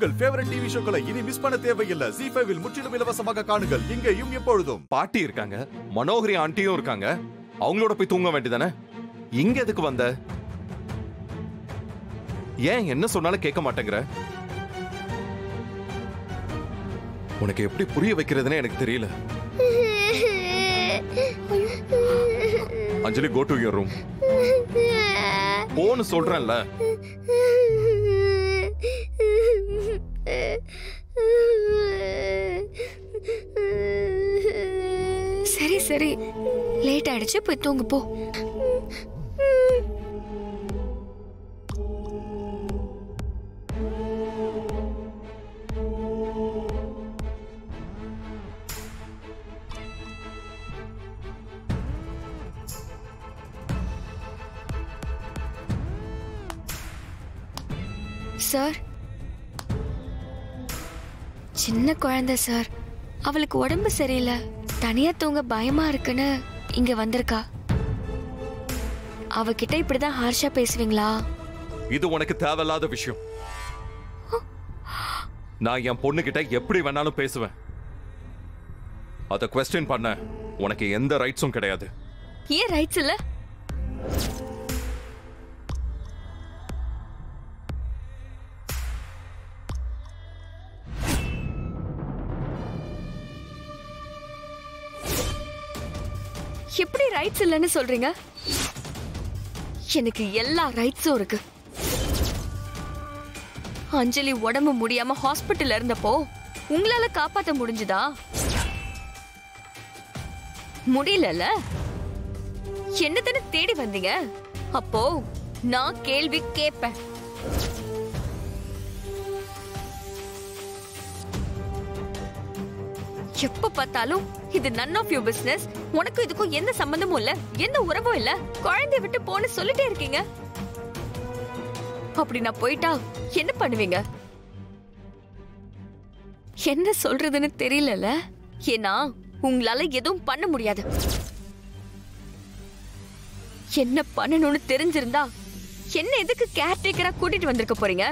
உங்கள் favourite TV ஷோக்களை இனி miss பண்ண தேவையில்லை ஜி ஃபைவில் முற்றிலும் இலவசமாக காணுங்கள் இங்கேயும் எப்பொழுதும் பாட்டி இருக்காங்க மனோகரி ஆண்டியும் இருக்காங்க அவங்களோட போய் தூங்க வேண்டியதானே இங்க எதுக்கு வந்த ஏன் என்ன சொன்னாலும் கேட்க மாட்டேங்கிற உனக்கு எப்படி புரிய வைக்கிறதுனே எனக்கு தெரியல Anjali go to your room போன்னு சொல்றேன்ல சரி சரி லேட் ஆயிடுச்சு போய் தூங்கு போ சார் சின்ன குழந்தை சார் அவளுக்கு உடம்பு சரியில்லை தனியா தூங்க பயமா இருக்குன்னு இங்க வந்திருக்கா அவகிட்ட இப்படிதான் ஹார்ஷா பேசுவீங்களா இது உனக்கு தேவையில்லாத விஷயம் நான் என் பொண்ணுகிட்ட எப்படி வேணாலும் பேசுவேன் அத கொஸ்டின் பண்ண உனக்கு எந்த ரைட்ஸும் கிடையாது ஏன் ரைட்ஸ் இல்ல எப்படி ரைட்ஸ் இல்லைன்னு சொல்றீங்க எனக்கு எல்லா ரைட்ஸும் இருக்கு அஞ்சலி உடம்பு முடியாம ஹாஸ்பிட்டல்ல இருந்தப்போ உங்களால காப்பாத்த முடிஞ்சுதா முடியலல்ல என்னதானே தேடி வந்தீங்க அப்போ நான் கேள்வி கேட்பேன் எப்ப பார்த்தாலும் இது நன் ஆஃப் யூ பிசினஸ் உனக்கும் இதுக்கும் எந்த சம்பந்தமும் இல்ல எந்த உறவும் இல்ல குழந்தைய விட்டு போன்னு சொல்லிட்டே இருக்கீங்க அப்படி நான் போயிட்டா என்ன பண்ணுவீங்க என்ன சொல்றதுன்னு தெரியலல ஏன்னா உங்களால எதுவும் பண்ண முடியாது என்ன பண்ணணும்னு தெரிஞ்சிருந்தா என்ன எதுக்கு கேர்டேக்கரா கூட்டிட்டு வந்திருக்க போறீங்க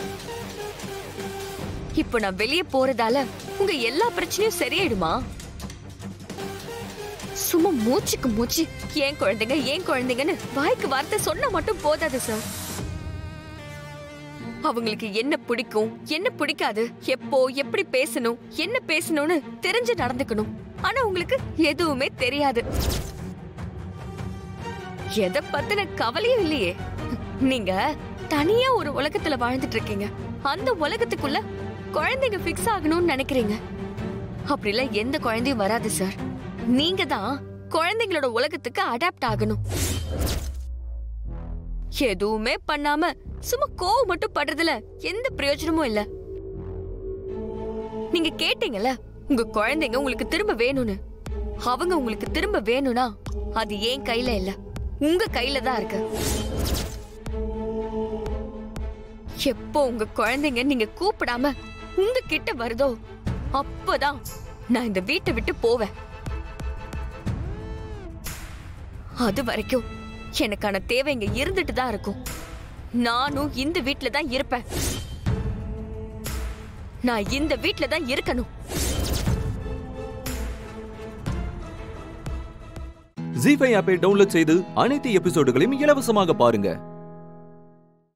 இப்போ நான் வெளியே போறதால உங்க எல்லா பிரச்சனையும் சரியாயிடுமா சும்மா மூச்சுக்கு மூச்சு ஏன் குழந்தைங்க ஏன் குழந்தைங்கன்னு வாய்க்கு வார்த்தை சொன்னா மட்டும் போதாது சார் அவங்களுக்கு என்ன பிடிக்கும் என்ன பிடிக்காது எப்போ எப்படி பேசணும் என்ன பேசணும்னு தெரிஞ்சு நடந்துக்கணும் ஆனா உங்களுக்கு எதுவுமே தெரியாது எதை பத்தின கவலையும் இல்லையே நீங்க தனியா ஒரு உலகத்துல வாழ்ந்துட்டு இருக்கீங்க அந்த உலகத்துக்குள்ள குழந்தைங்க ஃபிக்ஸ் ஆகணும்னு நினைக்கிறீங்க அப்படிலாம் எந்த குழந்தையும் வராது சார் நீங்க தான் குழந்தைங்களோட உலகத்துக்கு அடாப்ட் ஆகணும் எதுவுமே பண்ணாம சும்மா கோவம் மட்டும் படுறதுல எந்த பிரயோஜனமும் இல்ல நீங்க கேட்டீங்கல்ல உங்க குழந்தைங்க உங்களுக்கு திரும்ப வேணும்னு அவங்க உங்களுக்கு திரும்ப வேணும்னா அது ஏன் கையில இல்ல உங்க கையில தான் இருக்கு எப்போ உங்க குழந்தைங்க நீங்க கூப்பிடாம உங்க கிட்ட வருதோ அப்பதான் நான் இந்த வீட்டை விட்டு போவேன் அது வரைக்கும் எனக்கான தேவை இங்க இருந்துட்டு தான் இருக்கும் நானும் இந்த வீட்ல தான் இருப்பேன் நான் இந்த வீட்ல தான் இருக்கணும் ஜி ஃபைவ் ஆப்பை டவுன்லோட் செய்து அனைத்து எபிசோடுகளையும் இலவசமாக பாருங்க